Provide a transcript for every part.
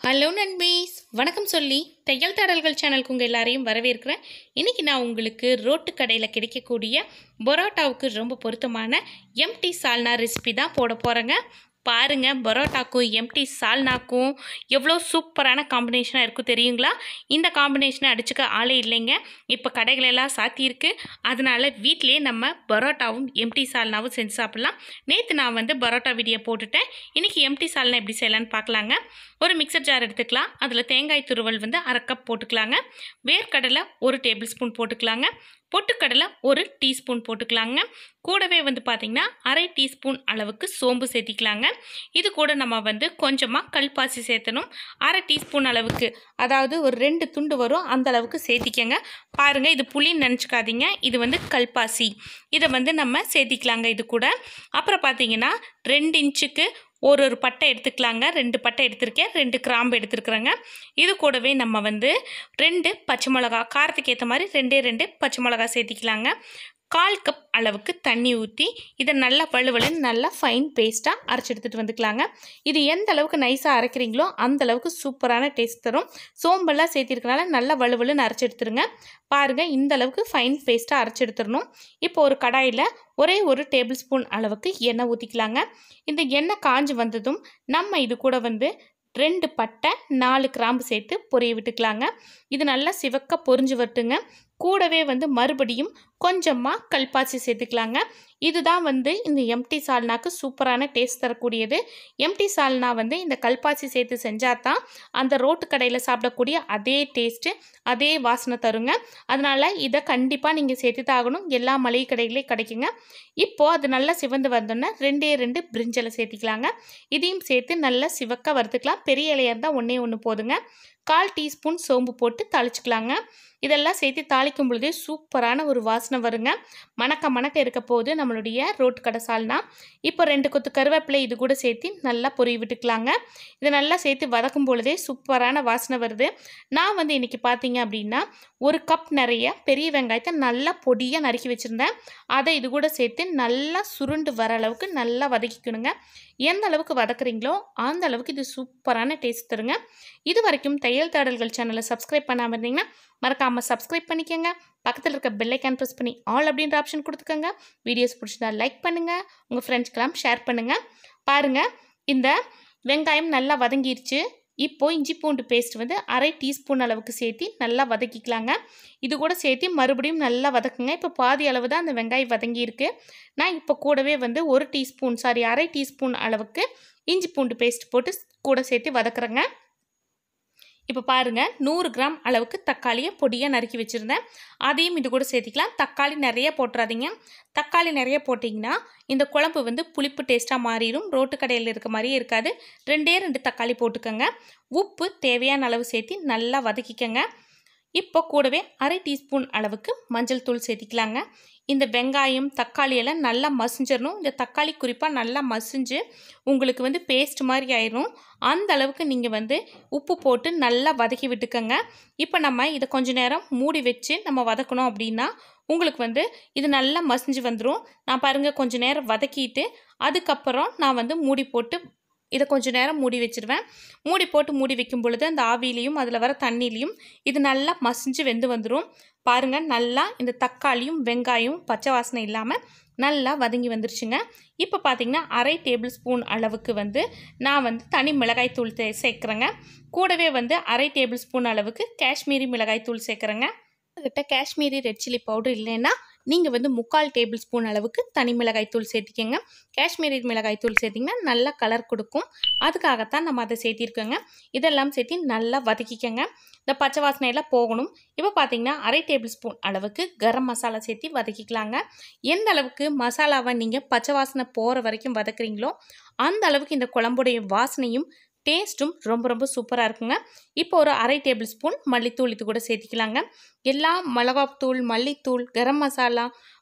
hello நண்பீஸ் வணக்கம் சொல்லி தையல் தடல்கள் சேனலுக்கு உங்கள் எல்லாரையும் வரவேற்கிறேன் இன்றைக்கி நான் உங்களுக்கு ரோட்டு கடையில் கிடைக்கக்கூடிய பரோட்டாவுக்கு ரொம்ப பொருத்தமான எம்டி சால்னா ரெசிபி தான் போட போகிறேங்க பாருங்கள் பரோட்டாக்கும் எம்டி சால்னாக்கும் எவ்வளோ சூப்பரான காம்பினேஷனாக இருக்கும் தெரியுங்களா இந்த காம்பினேஷனை அடிச்சுக்க ஆளே இல்லைங்க இப்போ கடைகளெல்லாம் சாத்தியிருக்கு அதனால வீட்டிலேயே நம்ம பரோட்டாவும் எம்டி சால்னாவும் செஞ்சு சாப்பிட்லாம் நேற்று நான் வந்து பரோட்டா வீடியோ போட்டுட்டேன் இன்றைக்கி எம்டி சால்னா எப்படி செய்யலான்னு பார்க்கலாங்க ஒரு மிக்சர் ஜார் எடுத்துக்கலாம் அதில் தேங்காய் துருவல் வந்து அரை கப் போட்டுக்கலாங்க வேர்க்கடலை ஒரு டேபிள் ஸ்பூன் போட்டுக்கலாங்க பொட்டுக்கடலை ஒரு டீஸ்பூன் போட்டுக்கலாங்க கூடவே வந்து பார்த்திங்கன்னா அரை டீஸ்பூன் அளவுக்கு சோம்பு சேர்த்திக்கலாங்க இது கூட நம்ம வந்து கொஞ்சமாக கல்பாசி சேர்த்தணும் அரை டீஸ்பூன் அளவுக்கு அதாவது ஒரு ரெண்டு துண்டு வரும் அந்த அளவுக்கு சேர்த்திக்கங்க பாருங்கள் இது புளின்னு நினச்சிக்காதீங்க இது வந்து கல்பாசி இதை வந்து நம்ம சேர்த்திக்கலாங்க இது கூட அப்புறம் பார்த்தீங்கன்னா ரெண்டு இன்ச்சுக்கு ஒரு ஒரு பட்டை எடுத்துக்கலாங்க ரெண்டு பட்டை எடுத்திருக்கேன் ரெண்டு கிராம்பு எடுத்துருக்குறேங்க இது கூடவே நம்ம வந்து ரெண்டு பச்சை மிளகா காரத்துக்கு ஏற்ற மாதிரி ரெண்டே ரெண்டு பச்சை மிளகா சேர்த்திக்கலாங்க கால் கப் அளவுக்கு தண்ணி ஊற்றி இதை நல்லா வலுவலுன்னு நல்லா ஃபைன் பேஸ்ட்டாக அரைச்சி எடுத்துகிட்டு வந்துக்கலாங்க இது எந்த அளவுக்கு நைஸாக அரைக்கிறீங்களோ அந்த அளவுக்கு சூப்பரான டேஸ்ட் தரும் சோம்பெல்லாம் சேர்த்திருக்கனால நல்லா வலுவலுன்னு அரைச்சி எடுத்துருங்க பாருங்கள் இந்த அளவுக்கு ஃபைன் பேஸ்ட்டாக அரைச்சி எடுத்துடணும் இப்போ ஒரு கடாயில் ஒரே ஒரு டேபிள் ஸ்பூன் அளவுக்கு எண்ணெய் ஊற்றிக்கலாங்க இந்த எண்ணெய் காஞ்சி வந்ததும் நம்ம இது கூட வந்து ரெண்டு பட்டை நாலு கிராம்பு சேர்த்து பொரிய விட்டுக்கலாங்க இது நல்லா சிவக்க பொரிஞ்சு வரட்டுங்க கூடவே வந்து மறுபடியும் கொஞ்சமாக கல்பாசி சேர்த்துக்கலாங்க இதுதான் வந்து இந்த எம்டி சால்னாக்கு சூப்பரான டேஸ்ட் தரக்கூடியது எம்டி சால்னா வந்து இந்த கல்பாசி சேர்த்து செஞ்சால் தான் அந்த ரோட்டு கடையில் சாப்பிடக்கூடிய அதே டேஸ்ட்டு அதே வாசனை தருங்க அதனால் இதை கண்டிப்பாக நீங்கள் சேர்த்து தான் ஆகணும் எல்லா மளிகை கடைகளையும் கிடைக்குங்க இப்போது அது நல்லா சிவந்து வந்தோன்னே ரெண்டே ரெண்டு பிரிஞ்சலை சேர்த்திக்கலாங்க இதையும் சேர்த்து நல்லா சிவக்க வறுத்துக்கலாம் பெரிய இலையாக இருந்தால் ஒன்றே ஒன்று போதுங்க கால் டீஸ்பூன் சோம்பு போட்டு தாளிச்சுக்கலாங்க இதெல்லாம் சேர்த்து தாளிக்கும் பொழுதே சூப்பரான ஒரு வாசனை வருங்க மணக்க மணக்க இருக்க போது நம்மளுடைய ரோட்டு கடை சால்னா இப்போ ரெண்டு கொத்து கருவேப்பிலை இது கூட சேர்த்து நல்லா பொரிய விட்டுக்கலாங்க இதை நல்லா சேர்த்து வதக்கும் பொழுதே சூப்பரான வாசனை வருது நான் வந்து இன்றைக்கி பார்த்தீங்க அப்படின்னா ஒரு கப் நிறைய பெரிய வெங்காயத்தை நல்லா பொடியாக நறுக்கி வச்சுருந்தேன் அதை இது கூட சேர்த்து நல்லா சுருண்டு வர அளவுக்கு நல்லா வதக்கிக்கணுங்க எந்த அளவுக்கு வதக்குறீங்களோ அந்த அளவுக்கு இது சூப்பரான டேஸ்ட் தருங்க இது வரைக்கும் தையல் தாடல்கள் சேனலை சப்ஸ்கிரைப் பண்ணாமல் இருந்தீங்கன்னா மறக்காமல் சப்ஸ்கிரைப் பண்ணிக்கோங்க பக்கத்தில் இருக்க பெல்லைக்கான் ப்ரெஸ் பண்ணி ஆல் அப்படின்ற ஆப்ஷன் கொடுத்துக்கோங்க வீடியோஸ் பிடிச்சதா லைக் பண்ணுங்கள் உங்கள் ஃப்ரெண்ட்ஸ்க்கெல்லாம் ஷேர் பண்ணுங்கள் பாருங்கள் இந்த வெங்காயம் நல்லா வதங்கிருச்சு இப்போது இஞ்சி பூண்டு பேஸ்ட் வந்து அரை டீஸ்பூன் அளவுக்கு சேர்த்து நல்லா வதக்கிக்கலாங்க இது கூட சேர்த்து மறுபடியும் நல்லா வதக்குங்க இப்போ பாதி அளவு தான் அந்த வெங்காயம் வதங்கியிருக்கு நான் இப்போ கூடவே வந்து ஒரு டீஸ்பூன் சாரி அரை டீஸ்பூன் அளவுக்கு இஞ்சி பூண்டு பேஸ்ட் போட்டு கூட சேர்த்து வதக்குறேங்க இப்போ பாருங்கள் நூறு கிராம் அளவுக்கு தக்காளியை பொடியாக நறுக்கி வச்சுருந்தேன் அதையும் இது கூட சேர்த்திக்கலாம் தக்காளி நிறைய போட்டுறாதீங்க தக்காளி நிறைய போட்டிங்கன்னா இந்த குழம்பு வந்து புளிப்பு டேஸ்ட்டாக மாறிடும் ரோட்டு கடையில் இருக்க மாதிரியே இருக்காது ரெண்டே ரெண்டு தக்காளி போட்டுக்கோங்க உப்பு தேவையான அளவு சேர்த்து நல்லா வதக்கிக்கங்க இப்போ கூடவே அரை டீஸ்பூன் அளவுக்கு மஞ்சள் தூள் சேர்த்திக்கலாங்க இந்த வெங்காயம் தக்காளி எல்லாம் நல்லா மசிஞ்சிடணும் இந்த தக்காளி குறிப்பாக நல்லா மசிஞ்சு உங்களுக்கு வந்து பேஸ்ட் மாதிரி ஆயிரும் அந்த அளவுக்கு நீங்கள் வந்து உப்பு போட்டு நல்லா வதக்கி விட்டுக்கோங்க இப்போ நம்ம இதை கொஞ்ச நேரம் மூடி வச்சு நம்ம வதக்கணும் அப்படின்னா உங்களுக்கு வந்து இது நல்லா மசிஞ்சு வந்துடும் நான் பாருங்கள் கொஞ்ச நேரம் வதக்கிட்டு அதுக்கப்புறம் நான் வந்து மூடி போட்டு இதை கொஞ்சம் நேரம் மூடி வச்சுருவேன் மூடி போட்டு மூடி வைக்கும் பொழுது அந்த ஆவிலையும் அதில் வர தண்ணிலையும் இது நல்லா மசிஞ்சு வெந்து வந்துடும் பாருங்கள் நல்லா இந்த தக்காளியும் வெங்காயம் பச்சை வாசனை இல்லாமல் நல்லா வதங்கி வந்துருச்சுங்க இப்போ பார்த்திங்கன்னா அரை டேபிள் ஸ்பூன் அளவுக்கு வந்து நான் வந்து தனி மிளகாய் தூள் சேர்க்குறேங்க கூடவே வந்து அரை டேபிள் ஸ்பூன் அளவுக்கு காஷ்மீரி மிளகாய் தூள் சேர்க்குறேங்க கிட்ட காஷ்மீரி ரெட் சில்லி பவுடர் இல்லைன்னா நீங்கள் வந்து முக்கால் டேபிள் ஸ்பூன் அளவுக்கு தனி மிளகாய் தூள் சேர்த்திக்கங்க காஷ்மீரி மிளகாய் தூள் சேர்த்திங்கன்னா நல்லா கலர் கொடுக்கும் அதுக்காகத்தான் நம்ம அதை சேர்த்திருக்கோங்க இதெல்லாம் சேர்த்து நல்லா வதக்கிக்கங்க இந்த பச்சை வாசனையெல்லாம் போகணும் இப்போ பார்த்தீங்கன்னா அரை டேபிள் ஸ்பூன் அளவுக்கு கரம் மசாலா சேர்த்து வதக்கிக்கலாங்க எந்த அளவுக்கு மசாலாவை நீங்கள் பச்சை வாசனை போகிற வரைக்கும் வதக்குறீங்களோ அந்த அளவுக்கு இந்த குழம்புடைய வாசனையும் டேஸ்ட்டும் ரொம்ப ரொம்ப சூப்பராக இருக்குங்க இப்போ ஒரு அரை டேபிள் ஸ்பூன் மல்லித்தூள் இது கூட சேர்த்திக்கலாங்க எல்லா மிளகாத்தூள் மல்லித்தூள் கரம் மசாலா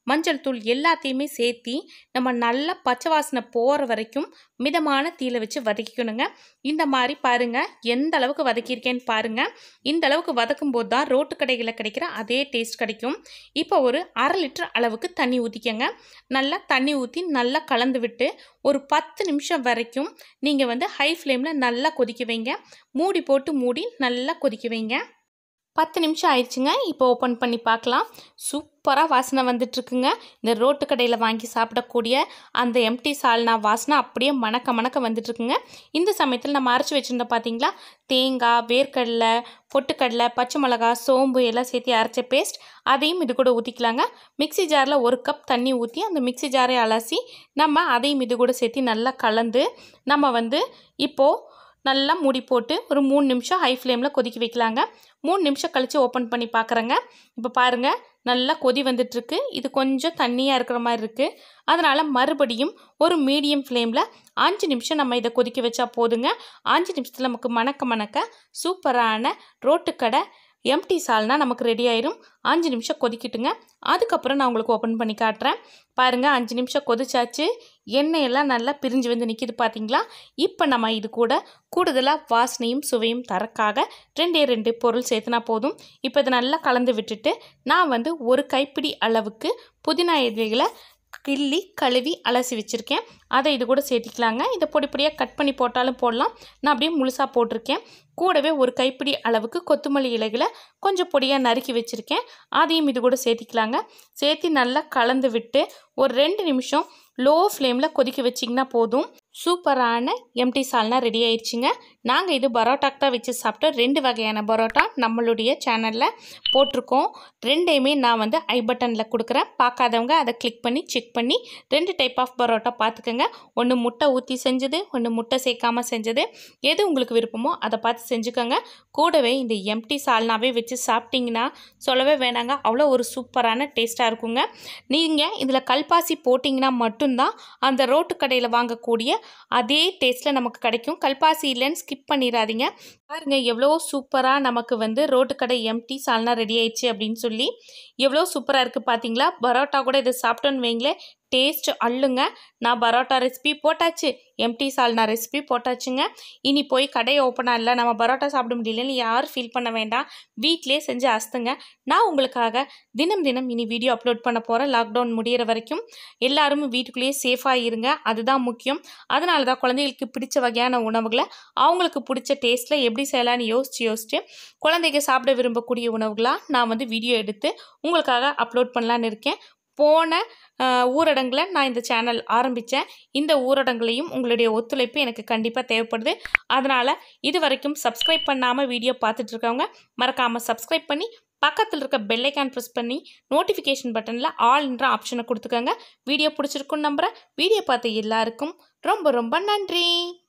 மஞ்சள் தூள் எல்லாத்தையுமே சேர்த்தி நம்ம நல்லா பச்சை வாசனை போகிற வரைக்கும் மிதமான தீயில வச்சு வதக்கிக்கணுங்க இந்த மாதிரி பாருங்கள் எந்த அளவுக்கு வதக்கியிருக்கேன்னு பாருங்கள் இந்த அளவுக்கு வதக்கும் போது தான் ரோட்டு கடைகளில் கிடைக்கிற அதே டேஸ்ட் கிடைக்கும் இப்போ ஒரு அரை லிட்டர் அளவுக்கு தண்ணி ஊற்றிக்கங்க நல்லா தண்ணி ஊற்றி நல்லா கலந்து விட்டு ஒரு பத்து நிமிஷம் வரைக்கும் நீங்கள் வந்து ஹை ஃப்ளேமில் நல்லா கொதிக்க வைங்க மூடி போட்டு மூடி நல்லா கொதிக்க வைங்க பத்து நிமிஷம் ஆயிடுச்சுங்க இப்போ ஓப்பன் பண்ணி பார்க்கலாம் சூப்பராக வாசனை வந்துட்டுருக்குங்க இந்த ரோட்டு கடையில் வாங்கி சாப்பிடக்கூடிய அந்த எம்டி சால்னா வாசனை அப்படியே மணக்க மணக்க வந்துட்டுருக்குங்க இந்த சமயத்தில் நம்ம அரைச்சி வச்சுருந்தோம் பார்த்தீங்களா தேங்காய் வேர்க்கடலை பொட்டுக்கடலை பச்சை மிளகா சோம்பு எல்லாம் சேர்த்து அரைச்ச பேஸ்ட் அதையும் இது கூட ஊற்றிக்கலாங்க மிக்ஸி ஜாரில் ஒரு கப் தண்ணி ஊற்றி அந்த மிக்ஸி ஜாரை அலசி நம்ம அதையும் இது கூட சேர்த்து நல்லா கலந்து நம்ம வந்து இப்போது நல்லா மூடி போட்டு ஒரு மூணு நிமிஷம் ஹை ஃப்ளேமில் கொதிக்க வைக்கலாங்க மூணு நிமிஷம் கழித்து ஓப்பன் பண்ணி பார்க்குறேங்க இப்போ பாருங்கள் நல்லா கொதி வந்துட்டுருக்கு இது கொஞ்சம் தண்ணியாக இருக்கிற மாதிரி இருக்குது அதனால் மறுபடியும் ஒரு மீடியம் ஃப்ளேமில் அஞ்சு நிமிஷம் நம்ம இதை கொதிக்க வச்சா போதுங்க அஞ்சு நிமிஷத்தில் நமக்கு மணக்க மணக்க சூப்பரான ரோட்டுக்கடை எம்டி சால்னா நமக்கு ரெடி ஆயிரும் அஞ்சு நிமிஷம் கொதிக்கட்டுங்க அதுக்கப்புறம் நான் உங்களுக்கு ஓப்பன் பண்ணி காட்டுறேன் பாருங்கள் அஞ்சு நிமிஷம் கொதிச்சாச்சு எண்ணெயெல்லாம் நல்லா பிரிஞ்சு வந்து நிற்கிது பார்த்தீங்களா இப்போ நம்ம இது கூட கூடுதலாக வாசனையும் சுவையும் தரக்காக ரெண்டே ரெண்டு பொருள் சேர்த்துனா போதும் இப்போ இதை நல்லா கலந்து விட்டுட்டு நான் வந்து ஒரு கைப்பிடி அளவுக்கு புதினா இலைகளை கிள்ளி கழுவி அலசி வச்சுருக்கேன் அதை இது கூட சேர்த்திக்கலாங்க இதை பொடி பொடியாக கட் பண்ணி போட்டாலும் போடலாம் நான் அப்படியே முழுசாக போட்டிருக்கேன் கூடவே ஒரு கைப்பிடி அளவுக்கு கொத்தமல்லி இலைகளை கொஞ்சம் பொடியாக நறுக்கி வச்சுருக்கேன் அதையும் இது கூட சேர்த்திக்கலாங்க சேர்த்து நல்லா கலந்து விட்டு ஒரு ரெண்டு நிமிஷம் லோ ஃப்ளேமில் கொதிக்க வச்சிங்கன்னா போதும் சூப்பரான எம்டி சால்னா ரெடி ஆயிடுச்சுங்க நாங்கள் இது பரோட்டாக்கு தான் வச்சு சாப்பிட்டோம் ரெண்டு வகையான பரோட்டா நம்மளுடைய சேனலில் போட்டிருக்கோம் ரெண்டையுமே நான் வந்து ஐ பட்டனில் கொடுக்குறேன் பார்க்காதவங்க அதை கிளிக் பண்ணி செக் பண்ணி ரெண்டு டைப் ஆஃப் பரோட்டா பார்த்துக்கோங்க ஒன்று முட்டை ஊற்றி செஞ்சது ஒன்று முட்டை சேர்க்காமல் செஞ்சது எது உங்களுக்கு விருப்பமோ அதை பார்த்து செஞ்சுக்கோங்க கூடவே இந்த எம்டி சால்னாவே வச்சு சாப்பிட்டிங்கன்னா சொல்லவே வேணாங்க அவ்வளோ ஒரு சூப்பரான டேஸ்ட்டாக இருக்குங்க நீங்கள் இதில் கல்பாசி போட்டிங்கன்னா மட்டும்தான் அந்த ரோட்டு கடையில் வாங்கக்கூடிய அதே டேஸ்ட்டில் நமக்கு கிடைக்கும் கல்பாசி இல்லைன்னு ஸ்கிப் பண்ணிடாதீங்க பாருங்கள் எவ்வளோ சூப்பராக நமக்கு வந்து ரோட்டு கடை எம்டி சால்னா ரெடி ஆயிடுச்சு அப்படின்னு சொல்லி எவ்வளோ சூப்பராக இருக்குது பார்த்தீங்களா பரோட்டா கூட இதை சாப்பிட்டோன்னு வைங்களேன் டேஸ்ட் அள்ளுங்க நான் பரோட்டா ரெசிபி போட்டாச்சு எம்டி சால்னா ரெசிபி போட்டாச்சுங்க இனி போய் கடையை ஓப்பனாக இல்லை நம்ம பரோட்டா சாப்பிட முடியலன்னு யாரும் ஃபீல் பண்ண வேண்டாம் வீட்டிலே செஞ்சு அஸ்துங்க நான் உங்களுக்காக தினம் தினம் இனி வீடியோ அப்லோட் பண்ண போகிறேன் லாக்டவுன் முடியிற வரைக்கும் எல்லாரும் வீட்டுக்குள்ளேயே சேஃபாக இருங்க அதுதான் முக்கியம் அதனால தான் குழந்தைகளுக்கு பிடிச்ச வகையான உணவுகளை அவங்களுக்கு பிடிச்ச டேஸ்ட்டில் எப்படி செய்யலான்னு யோசித்து யோசிச்சு குழந்தைங்க சாப்பிட விரும்பக்கூடிய உணவுகளாக நான் வந்து வீடியோ எடுத்து உங்களுக்காக அப்லோட் பண்ணலான்னு இருக்கேன் போன ஊரடங்கில் நான் இந்த சேனல் ஆரம்பித்தேன் இந்த ஊரடங்குலையும் உங்களுடைய ஒத்துழைப்பு எனக்கு கண்டிப்பாக தேவைப்படுது அதனால் இது வரைக்கும் சப்ஸ்கிரைப் பண்ணாமல் வீடியோ பார்த்துட்டு இருக்கவங்க மறக்காமல் சப்ஸ்கிரைப் பண்ணி பக்கத்தில் இருக்க பெல்லைக்கான் ப்ரெஸ் பண்ணி நோட்டிஃபிகேஷன் பட்டனில் ஆல்ன்ற ஆப்ஷனை கொடுத்துக்கோங்க வீடியோ பிடிச்சிருக்குன்னு நம்புகிறேன் வீடியோ பார்த்த எல்லாருக்கும் ரொம்ப ரொம்ப நன்றி